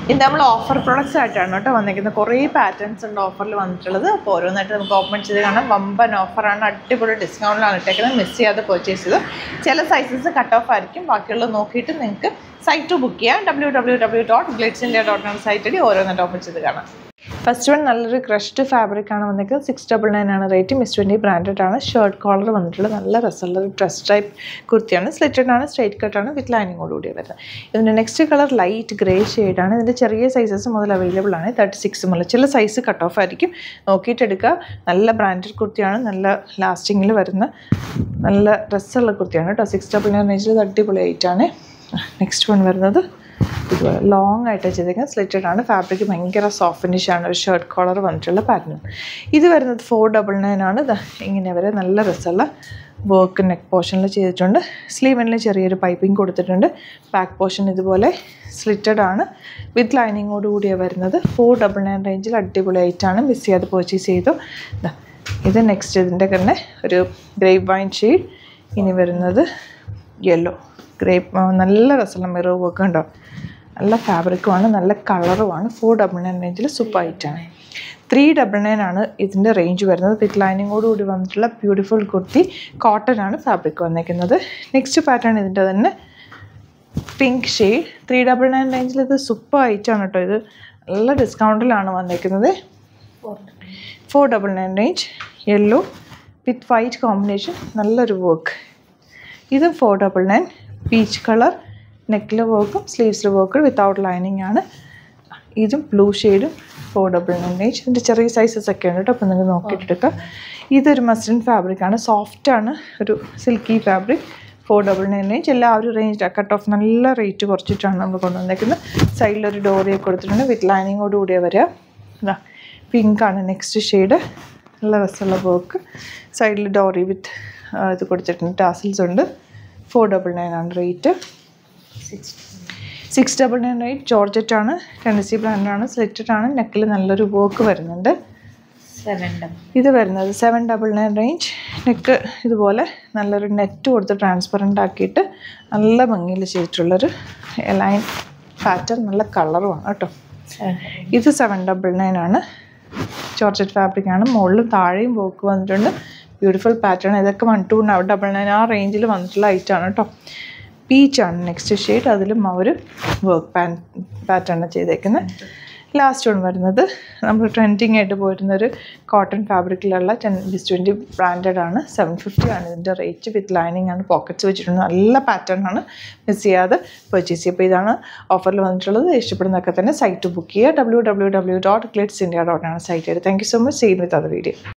ഇത് നമ്മൾ offer products ആയിട്ടാണ് കേട്ടോ വന്നിരിക്കുന്നത് കുറേ പാറ്റേൺസ് ഉണ്ട് ഓഫറിൽ വന്നിട്ടുള്ളത് അപ്പോൾ ഓരോന്നായിട്ട് നമുക്ക് ഓപ്പൺ ചെയ്ത് കാണാം വമ്പൻ ഓഫറാണ് അടിപൊളി ഡിസ്കൗണ്ടിലാണ് ഇട്ടേക്കുന്നത് മിസ് ചെയ്യാതെ പർച്ചേസ് ചെയ്തു ചില സൈസസ് കട്ട് ഓഫ് ആയിരിക്കും ബാക്കിയുള്ളത് നോക്കിയിട്ട് നിങ്ങൾക്ക് സൈറ്റ് ബുക്ക് ചെയ്യാം W W W dot glitz India dot com സൈറ്റിൽ ഓരോന്നായിട്ട് ഓപ്പൺ ചെയ്ത് കാണാം ഫസ്റ്റ് വൺ നല്ലൊരു ക്രഷ്ഡ് ഫാബ്രിക് ആണ് വന്നിരിക്കുന്നത് സിക്സ് ഡബിൾ നയൻ ആണ് റേറ്റ് മിസ് ട്വൻറ്റി ബ്രാൻഡഡ് ആണ് ഷർട്ട് കോളർ വന്നിട്ടുള്ളത് നല്ല രസമുള്ള ഒരു ഡ്രസ് ടൈപ്പ് കുർത്തിയാണ് സ്ലിറ്റഡ് ആണ് സ്ട്രൈറ്റ് കട്ടാണ് വിത്ത് ലൈനിങ്ങോട് കൂടി വരുന്നത് ഇതിൻ്റെ നെക്സ്റ്റ് കളർ ലൈറ്റ് ഗ്രേ ആണ് ഇതിൻ്റെ ചെറിയ സൈസസ് മുതൽ അവൈലബിൾ ആണ് തേർട്ടി സിക്സ് മുതൽ ചില സൈസ് കട്ട് ഓഫ് ആയിരിക്കും നോക്കിയിട്ട് എടുക്കുക നല്ല ബ്രാൻഡഡ് കുർത്തിയാണ് നല്ല ലാസ്റ്റിങ്ങിൽ വരുന്ന നല്ല ഡ്രസ്സുള്ള കുർത്തിയാണ് കേട്ടോ സിക്സ് ഡബിൾ നയൻ റേഞ്ചിൽ ഇത് അടിപൊളി ആയിട്ടാണ് നെക്സ്റ്റ് വൺ വരുന്നത് ഇതുപോലെ ലോങ് ആയിട്ട് ചെയ്തേക്കുന്നത് സ്ലിറ്റഡ് ആണ് ഫാബ്രിക് ഭയങ്കര സോഫ്റ്റ് ഫിനിഷ് ആണ് ഒരു ഷർട്ട് കോളർ വന്നിട്ടുള്ള പാറ്റേൺ ഇത് വരുന്നത് ഫോർ ഡബിൾ നയൻ ആണ് ദാ ഇങ്ങനെ വരെ നല്ല രസമുള്ള വർക്ക് നെക്ക് പോർഷനിൽ ചെയ്തിട്ടുണ്ട് സ്ലീവിനിൽ ചെറിയൊരു പൈപ്പിംഗ് കൊടുത്തിട്ടുണ്ട് ബാക്ക് പോർഷൻ ഇതുപോലെ സ്ലിറ്റഡ് ആണ് വിത്ത് ലൈനിങ്ങോട് കൂടിയാണ് വരുന്നത് ഫോർ ഡബിൾ നയൻ റേഞ്ചിൽ അടിപൊളിയായിട്ടാണ് മിസ് ചെയ്യാതെ പർച്ചേസ് ചെയ്തു ദാ ഇത് നെക്സ്റ്റ് ഇതിൻ്റെ തന്നെ ഒരു ഗ്രേപ്പ് വൈൻ ഷെയ്ഡ് ഇനി വരുന്നത് യെല്ലോ ഗ്രേപ്പ് നല്ല രസമുള്ള മിറർ വർക്ക് ഉണ്ടോ നല്ല ഫാബ്രിക്കുമാണ് നല്ല കളറുമാണ് ഫോർ ഡബിൾ നയൻ റേഞ്ചിൽ സൂപ്പറായിട്ടാണ് ത്രീ ഡബിൾ നയൻ ആണ് ഇതിൻ്റെ റേഞ്ച് വരുന്നത് വിത്ത് ലൈനിങ്ങോട് കൂടി വന്നിട്ടുള്ള ബ്യൂട്ടിഫുൾ കുർത്തി കോട്ടൺ ആണ് ഫാബ്രിക് വന്നിരിക്കുന്നത് നെക്സ്റ്റ് പാറ്റേൺ ഇതിൻ്റെ തന്നെ pink shade three double nine റേഞ്ചിൽ ഇത് സൂപ്പർ ആയിട്ടാണ് കേട്ടോ ഇത് നല്ല ഡിസ്കൗണ്ടിലാണ് വന്നിരിക്കുന്നത് four double nine range yellow with white combination നല്ലൊരു വർക്ക് ഇതും four double nine peach colour നെക്കിൽ വർക്കും സ്ലീവ്സിൽ വർക്കും വിത്തൗട്ട് ലൈനിങ് ആണ് ഇതും ബ്ലൂ ഷെയ്ഡും ഫോർ ഡബിൾ നയൻ ഏജ് ഇതിൻ്റെ ചെറിയ സൈസസ് ഒക്കെ ഉണ്ട് കേട്ടോ അപ്പോൾ നിങ്ങൾ നോക്കിയിട്ടെടുക്കുക ഇതൊരു മസ്ലിൻ ഫാബ്രിക് ആണ് സോഫ്റ്റ് ആണ് ഒരു silky fabric four double nine age എല്ലാവരും റേഞ്ച് കട്ട് ഓഫ് നല്ല റേറ്റ് കുറച്ചിട്ടാണ് നമ്മൾ കൊണ്ടുവന്നേക്കുന്നത് സൈഡിലൊരു ഡോറിയൊക്കെ കൊടുത്തിട്ടുണ്ട് വിത്ത് ലൈനിങ്ങോട് കൂടിയ വരിക ഇതാ പിങ്ക് ആണ് നെക്സ്റ്റ് ഷെയ്ഡ് നല്ല രസമുള്ള വർക്ക് സൈഡിൽ ഡോറി വിത്ത് ഇത് കൊടുത്തിട്ടുണ്ട് ടാസിൽസ് ഉണ്ട് ഫോർ ഡബിൾ നയൻ ആണ് rate six double nine rate georgette ആണ് ടെന്നസി ബ്രാൻഡാണ് സ്ലിറ്റഡ് ആണ് നെക്കിൽ നല്ലൊരു വർക്ക് വരുന്നുണ്ട് സെവൻ ഡബിൾ ഇത് വരുന്നത് seven double nine range neck ഇതുപോലെ നല്ലൊരു നെറ്റ് കൊടുത്ത് ട്രാൻസ്പെറൻ്റ് ആക്കിയിട്ട് നല്ല ഭംഗിയിൽ ചെയ്തിട്ടുള്ളൊരു ലൈൻ പാറ്റേൺ നല്ല കളറുമാണ് കേട്ടോ സെവൻ ഇത് സെവൻ ഡബിൾ നയൻ ആണ് ജോർജറ്റ് ഫാബ്രിക് ആണ് മുകളിലും താഴെയും വർക്ക് വന്നിട്ടുണ്ട് ബ്യൂട്ടിഫുൾ പാറ്റേൺ ഇതൊക്കെ വൺ ടു ഡബിൾ നയൻ ആ റേഞ്ചിൽ വന്നിട്ടുള്ള ഐറ്റാണ് കേട്ടോ പീച്ചാണ് നെക്സ്റ്റ് ഷെയ്ഡ് അതിലും അവർ വർക്ക് പാൻ പാറ്റേൺ ചെയ്തേക്കുന്നത് ലാസ്റ്റ് വൺ വരുന്നത് നമ്മൾ ട്രെൻഡിങ് ആയിട്ട് പോയിരുന്നൊരു കോട്ടൺ ഫാബ്രിക്കിലുള്ള ടെൻ ബിസ് ട്വൻറ്റി ബ്രാൻഡഡ് ആണ് സെവൻ ഫിഫ്റ്റി ആണ് ഇതിൻ്റെ റേറ്റ് വിത്ത് ലൈനിങ് ആണ് പോക്കറ്റ്സ് വെച്ചിട്ടുണ്ട് നല്ല പാറ്റേൺ ആണ് മിസ് ചെയ്യാതെ പർച്ചേസ് ചെയ്യുക അപ്പോൾ ഇതാണ് ഓഫറിൽ വന്നിട്ടുള്ളത് ഇഷ്ടപ്പെടുന്നതൊക്കെ തന്നെ സൈറ്റ് ബുക്ക് ചെയ്യുക W W W dot glitz India dot ആണ് site thank you so much same with അത് വീഡിയോ